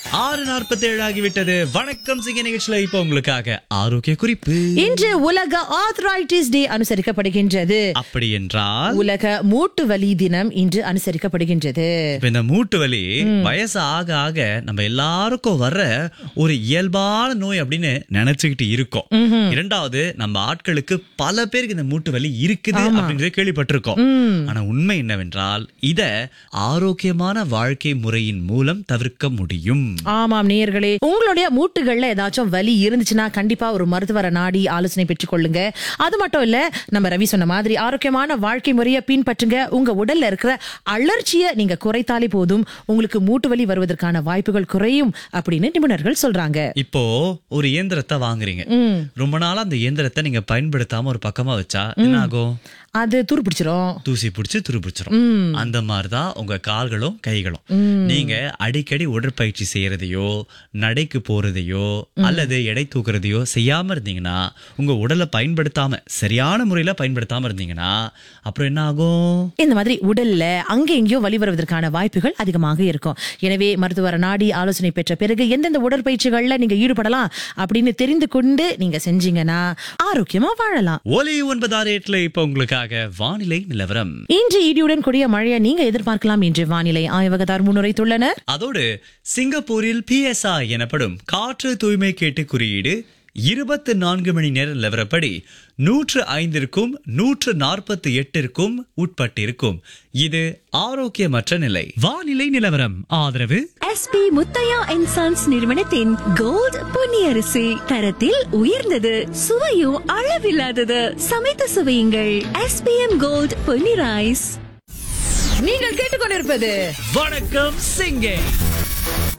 ஆறு நாற்பத்தி ஏழு ஆகிவிட்டது வணக்கம் சிங்க நிகழ்ச்சியில இப்ப உங்களுக்காக ஆரோக்கிய குறிப்பு இன்று உலக ஆர்த்ரைட்டிஸ் டே அனுசரிக்கப்படுகின்றது அப்படி என்றால் உலக மூட்டு வலி தினம் இன்று அனுசரிக்கப்படுகின்றது இப்ப இந்த மூட்டு வலி வயசு ஆக ஆக நம்ம எல்லாருக்கும் வர்ற ஒரு இயல்பான நோய் அப்படின்னு நினைச்சுக்கிட்டு இருக்கோம் இரண்டாவது நம்ம ஆட்களுக்கு பல பேருக்கு இந்த மூட்டு வலி இருக்குது அப்படின்றத கேள்விப்பட்டிருக்கோம் ஆனா உண்மை என்னவென்றால் இத ஆரோக்கியமான வாழ்க்கை முறையின் மூலம் தவிர்க்க முடியும் ஆமாம் நேயர்களே உங்களுடைய மூட்டுகள்ல ஏதாச்சும் வலி இருந்துச்சுன்னா கண்டிப்பா ஒரு மருத்துவரை நாடி ஆலோசனை பெற்றுக் கொள்ளுங்க அது மட்டும் இல்ல நம்ம ரவி சொன்ன மாதிரி ஆரோக்கியமான வாழ்க்கை முறையை பின்பற்றுங்க உங்க உடல்ல இருக்கிற அலர்ச்சியை நீங்க குறைத்தாலே போதும் உங்களுக்கு மூட்டு வலி வருவதற்கான வாய்ப்புகள் குறையும் அப்படின்னு நிபுணர்கள் சொல்றாங்க இப்போ ஒரு இயந்திரத்தை வாங்குறீங்க ரொம்ப நாளா அந்த இயந்திரத்தை நீங்க பயன்படுத்தாம ஒரு பக்கமா வச்சா என்ன ஆகும் அது துரு பிடிச்சிரும் தூசி பிடிச்சு துரு பிடிச்சிரும் அந்த மாதிரிதான் உங்க கால்களும் கைகளும் நீங்க அடிக்கடி உடற்பயிற்சி செய்யறதையோ நடைக்கு போறதையோ அல்லது எடை தூக்குறதையோ செய்யாம இருந்தீங்கன்னா உங்க உடலை பயன்படுத்தாம சரியான முறையில பயன்படுத்தாம இருந்தீங்கன்னா அப்புறம் என்ன ஆகும் இந்த மாதிரி உடல்ல அங்க எங்கேயோ வலி வருவதற்கான வாய்ப்புகள் அதிகமாக இருக்கும் எனவே மருத்துவரை நாடி ஆலோசனை பெற்ற பிறகு எந்தெந்த உடற்பயிற்சிகள்ல நீங்க ஈடுபடலாம் அப்படின்னு தெரிந்து கொண்டு நீங்க செஞ்சீங்கன்னா ஆரோக்கியமா வாழலாம் ஒலி ஒன்பதாறு எட்டுல இப்ப உங்களுக்காக வானிலை நிலவரம் இன்று இடியுடன் கூடிய மழையை நீங்க எதிர்பார்க்கலாம் என்று வானிலை ஆய்வகத்தார் முன்னுரைத்துள்ளனர் அதோடு சிங்கப்பூரில் பிஎஸ்ஐ எனப்படும் காற்று தூய்மை கேட்டு குறியீடு இருபத்தி நான்கு மணி நேர நிலவரப்படி நூற்று ஐந்திற்கும் நூற்று நாற்பத்தி எட்டிற்கும் உட்பட்டிருக்கும் இது ஆரோக்கியமற்ற நிலை வானிலை நிலவரம் ஆதரவு எஸ்பி முத்தையா அண்ட் சன்ஸ் நிறுவனத்தின் கோல்ட் பொன்னியரிசி தரத்தில் உயர்ந்தது சுவையும் அளவில்லாதது சமைத்து சுவையுங்கள் எஸ்பிஎம் கோல்ட் பொன்னி ரைஸ் நீங்கள் கேட்டுக்கொண்டிருப்பது வணக்கம் சிங்கே